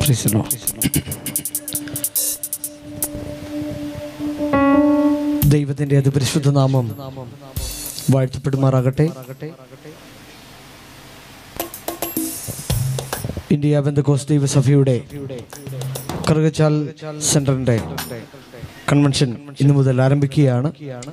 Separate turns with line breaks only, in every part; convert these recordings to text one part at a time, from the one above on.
Praise the Lord. ദൈവത്തിന്റെ അതിപരിശുദ്ധ നാമം വാഴ്ത്തപ്പെടുമാറാകട്ടെ ഇന്ത്യ ബന്ധകോസ് ദൈവസഭയുടെ കറുകച്ചാൽ സെന്ററിന്റെ കൺവെൻഷൻ ഇന്നു മുതൽ ആരംഭിക്കുകയാണ്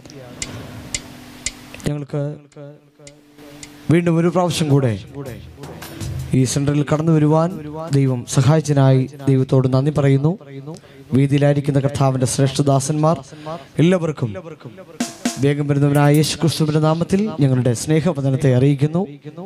ഞങ്ങൾക്ക് വീണ്ടും ഒരു പ്രാവശ്യം കൂടെ ഈ സെന്ററിൽ കടന്നു വരുവാൻ ദൈവം സഹായിച്ചതിനായി ദൈവത്തോട് നന്ദി പറയുന്നു വീതിയിലായിരിക്കുന്ന കർത്താവിന്റെ ശ്രേഷ്ഠദാസന്മാർ എല്ലാവർക്കും വേഗം വരുന്നവനായ യേശു ക്രിസ്തുവിന്റെ നാമത്തിൽ ഞങ്ങളുടെ സ്നേഹവന്ദനത്തെ അറിയിക്കുന്നു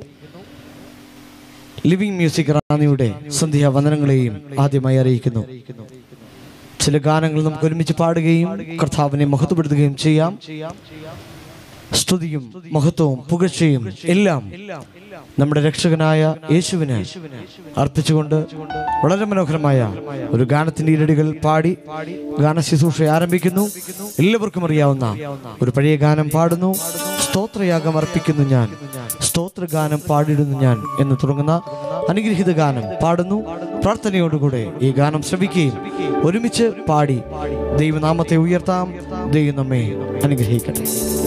ലിവിംഗ് മ്യൂസിക് റാണിയുടെ സന്ധ്യാ വന്ദനങ്ങളെയും ആദ്യമായി അറിയിക്കുന്നു ചില ഗാനങ്ങൾ നമുക്ക് ഒരുമിച്ച് പാടുകയും കർത്താവിനെ മഹത്വപ്പെടുത്തുകയും ചെയ്യാം സ്തുതിയും മഹത്വവും പുകഴ്ചയും എല്ലാം നമ്മുടെ രക്ഷകനായ യേശുവിന് അർപ്പിച്ചുകൊണ്ട് വളരെ മനോഹരമായ ഒരു ഗാനത്തിന്റെ ഇരടികൾ പാടി ഗാന ശുശ്രൂഷ ആരംഭിക്കുന്നു എല്ലാവർക്കും അറിയാവുന്ന ഒരു പഴയ ഗാനം പാടുന്നു സ്തോത്രയാഗം അർപ്പിക്കുന്നു ഞാൻ സ്തോത്രഗാനം പാടിടുന്നു ഞാൻ എന്ന് തുടങ്ങുന്ന അനുഗ്രഹീത ഗാനം പാടുന്നു പ്രാർത്ഥനയോടുകൂടെ ഈ ഗാനം ശ്രമിക്കുകയും ഒരുമിച്ച് പാടി ദൈവനാമത്തെ ഉയർത്താം ദൈവം നമ്മെ അനുഗ്രഹിക്കട്ടെ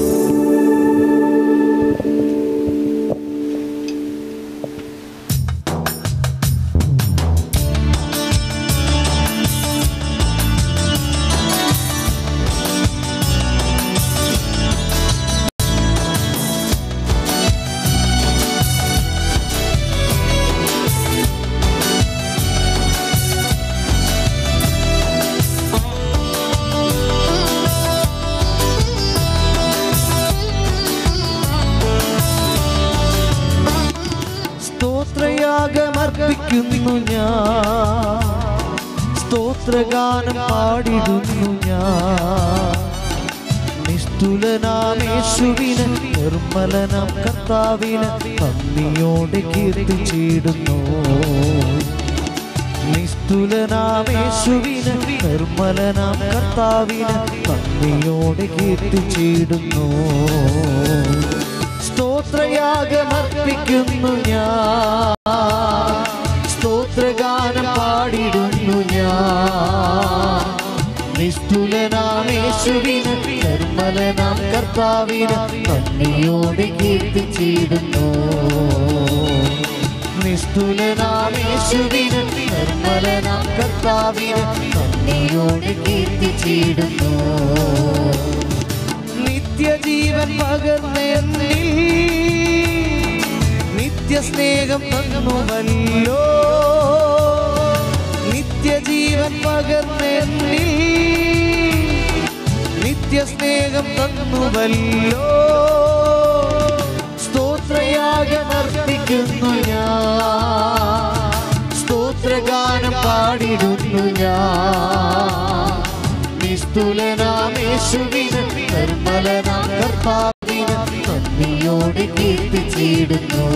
സ്തോത്രയാഗമർപ്പിക്കുന്നു ഞാൻ സ്തോത്രഗാനം പാടിടുന്നു ഞാൻ നിസ്തുലനാമേശുവിന് നിർമ്മലനാം കർത്താവിന് നന്ദിയോടെ കീർത്തിച്ചിടുന്നു നിസ്തുലനാമേശുവിന് നിർമ്മലനാം കർത്താവിന് നന്ദിയോടെ കീർത്തിച്ചിടുന്നു സ്തോത്രയാഗമർപ്പിക്കുന്നു ഞാൻ സ്തോത്രഗാനം പാടിടുന്നു ഞാൻ നിസ്തുലനാമേശുവിന് നിർമ്മലനാം കർത്താവിന് നന്ദിയോടെ കീർത്തിച്ചിടുന്നു നിസ്തുലനാമേശുവിന് നിർമ്മലനാം കർത്താവിന് നന്ദിയോടെ കീർത്തിച്ചിടുന്നു നിത്യജീവൻ പകർന്നെന്നിൽ നിത്യസ്നേഹം തന്നുവല്ലോ നിത്യജീവൻ പകർന്നെന്നിൽ നിത്യസ്നേഹം തന്നുവല്ലോ സ്തോത്രയാഗമർപ്പിക്കുന്നു ഞാൻ സ്തോത്രഗാനം പാടിടുന്നു ഞാൻ നിസ്തുലനാമേശുവിന് നിർമ്മലനാം കർത്താവിന് നന്ദിയോടെ കീർത്തിച്ചിടുന്നു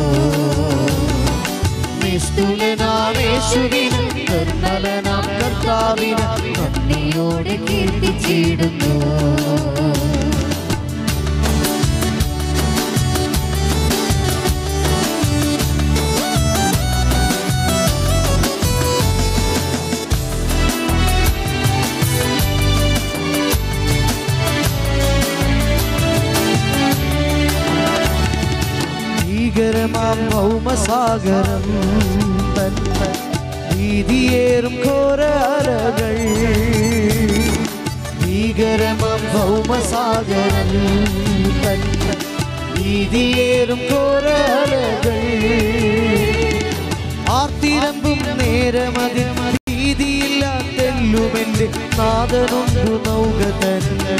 നിസ്തുലനാമേശുവിന് നിർമ്മലനാം കർത്താവിന് നന്ദിയോടെ കീർത്തിച്ചിടുന്നു ഭീകരമാം ഭൗമസാഗരം തൻ ഭീതിയേറും ഘോരകൾ ഭീകരമാം ഭൗമസാഗരം തൻ ഭീതിയേറും ഘോരകൾ ആർത്തിരമ്പും നേരമതിൽ ഭീതിയില്ലാത്തെല്ലുമെന്റെ നാദനൊന്നു നൗക തന്നെ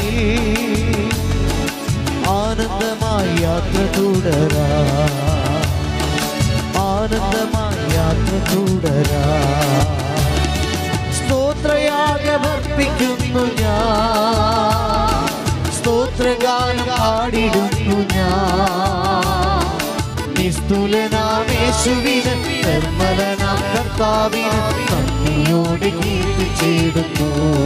ആനന്ദമായി യാത്ര തുടരാ ആനന്ദമായി യാത്ര തുടരാ സ്തോത്രയാഗമർപ്പിക്കുന്നു ഞാൻ സ്തോത്രഗാനം പാടിടുന്നു ഞാൻ നിസ്തുലനാമേശുവിന് നിർമ്മലനാം കർത്താവിന് നന്ദിയോടെ കീർത്തിച്ചിടുന്നു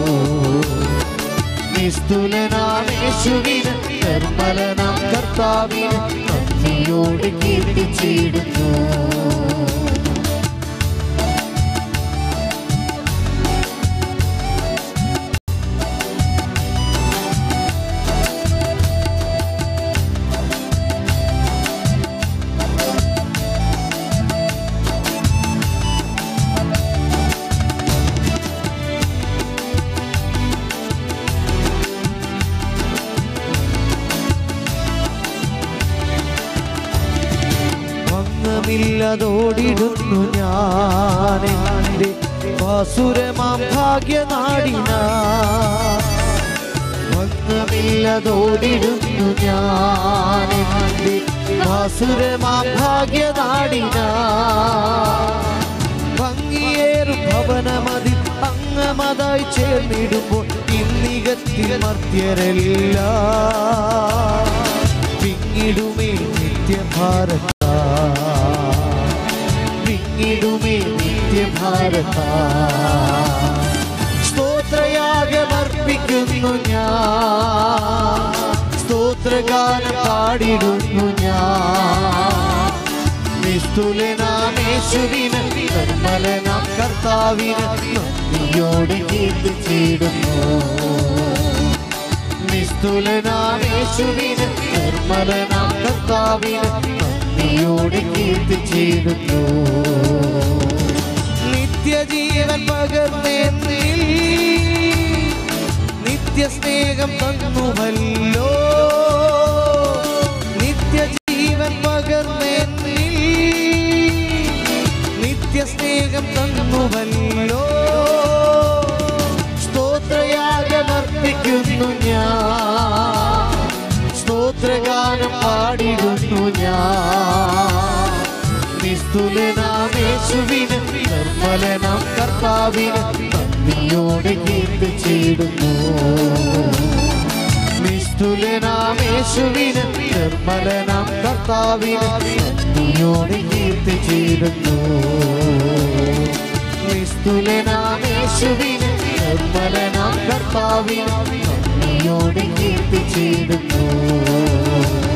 നിസ്തുലനാമേശുവിന് നിർമ്മലനാം കർത്താവിന് നന്ദിയോടെ കീർത്തിച്ചിടുന്നു ഭംഗമില്ലതോടിടുന്നു ഞാൻ എൻ്റെ വാസുരമാം ഭാഗ്യനാടിന ഭംഗമില്ലതോടിടുന്നു ഞാൻ എൻ്റെ വാസുരമാം ഭാഗ്യനാടിന ഭംഗിയേറും ഭവനമതിൽ അങ്ങമതായി ചേർന്നിടുമ്പോൾ ഇന്നികത്തിൽ മർത്യരല്ല പിങ്ങിടുമേ നിത്യഭാരത പിങ്ങിടുമേ നിത്യഭാരത സ്തോത്രയാഗമർപ്പിക്കുന്നു ഞാൻ സ്തോത്രഗാനം പാടിടുന്നു ഞാൻ നിസ്തുലനാമേശുവിന് നിർമ്മലനാം കർത്താവിന് നന്ദിയോടെ കീർത്തിച്ചിടുന്നു നിസ്തുലനാമേശുവിന് നിർമ്മലനാം കർത്താവിന് നന്ദിയോടെ കീർത്തിച്ചിടുന്നു നിത്യജീവൻ പകർന്നെന്നിൽ നിത്യസ്നേഹം തന്നുവല്ലോ നിത്യജീവൻ പകർന്നെന്നിൽ നിത്യസ്നേഹം തന്നുവല്ലോ സ്തോത്രയാഗമർപ്പിക്കുന്നു ഞാൻ സ്തോത്രഗാനം പാടിടുന്നു ഞാൻ നിസ്തുലനാമേശുവിന് നിർമ്മലനാം കർത്താവിന് നന്ദിയോടെ കീർത്തിച്ചിടുന്നു നിസ്തുലനാമേശുവിന് നിർമ്മലനാം കർത്താവിന് നന്ദിയോടെ കീർത്തിച്ചിടുന്നു നിസ്തുലനാമേശുവിന് നിർമ്മലനാം കർത്താവിന് നന്ദിയോടെ കീർത്തിച്ചിടുന്നു